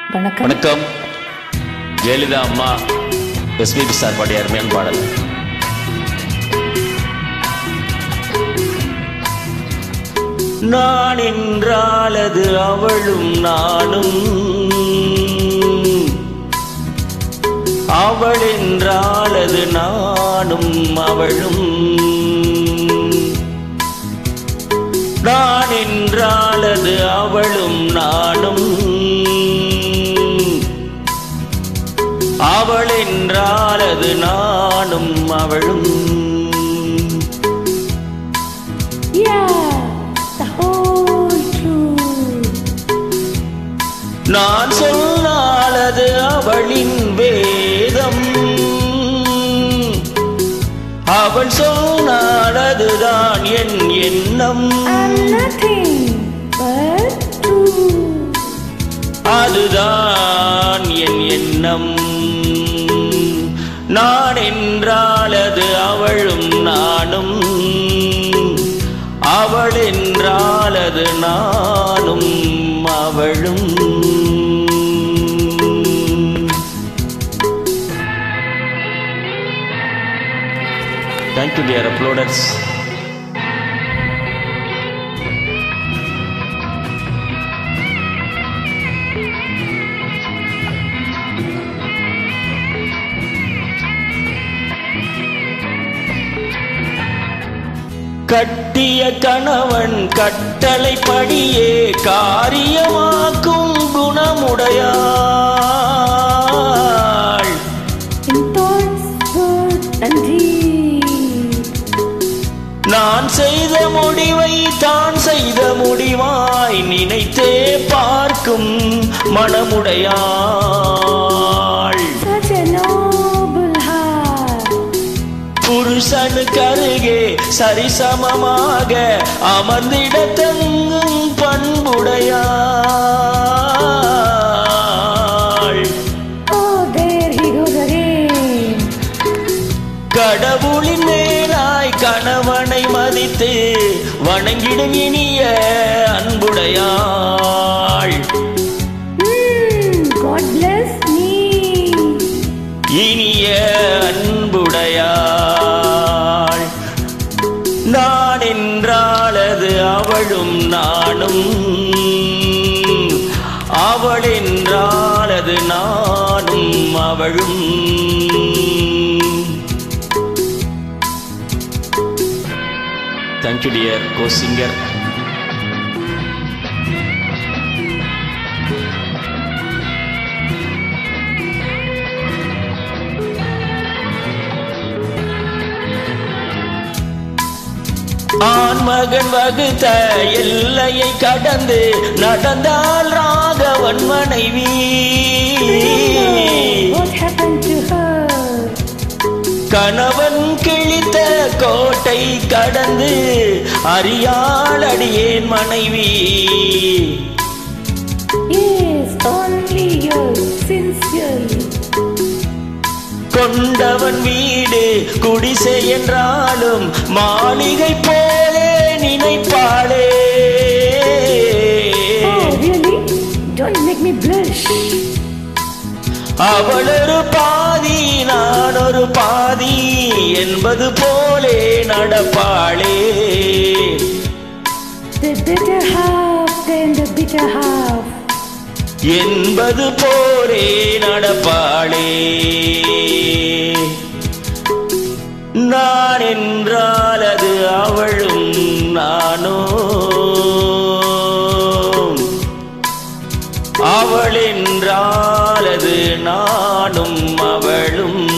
வணக்கம் வணக்கம் ஜெயலலிதா அம்மா எஸ்பிபி சார் பாடிய அருமையான பாடல் நான் என்றால் அது அவளும் நானும் அவள் என்றால் அது நானும் அவளும் நான் என்றால் அது அவளும் நானும் அவள் என்றால் அது நானும் அவளும் Yeah, the whole truth. நான் சொன்னால் அது அவளின் வேதம் அவள் சொன்னால் அதுதான் என் எண்ணம் I'm nothing but true. அதுதான் என் எண்ணம் நான் என்றால் அது அவளும் நானும் அவள் என்றால் அது நானும் அவளும் தேங்க்யூ டியர் அப்லோடர்ஸ் கட்டிய கணவன் கட்டளை படியே காரியமாக்கும் குணமுடையாள் In thoughts, word, and deed. நான் செய்த முடிவை தான் செய்த முடிவாய் நினைத்தே பார்க்கும் மனமுடையாள் Such a noble heart. புருஷனுக்கு அருகே சரிசமமாக அமர்ந்திட தங்கும் பண்புடையாள் Oh, there he goes again. கடவுளின் மேலாய் கணவனை மதித்து வணங்கிடும் இனிய அன்புடையாள் Hmm, God bless me. இனிய அன்புடையாள் நான் என்றால் அது அவளும் நானும் அவள் என்றால் அது நானும் அவளும் தேங்க்யூ டியர் கோ சிங்கர் ஆண்மகன் வகுத்த எல்லையை கடந்து நடந்தால் ராகவன் மனைவி What happened to her? கணவன் கிழித்த கோட்டை கடந்து அறியாள் அடியேன் மனைவி Yes, only yours, sincerely. கொண்டவன் வீடு குடிசை என்றாலும் மாளிகை போலே நினைப்பாளே Oh, really? Don't make me blush. அவள் ஒரு பாதி நான் ஒரு பாதி என்பது போலே நடப்பாளே The better half than the bitter half. என்பது போலே நடப்பாளே நான் என்றால் அது அவளும் நானோ அவள் என்றால் அது நானும் அவளும்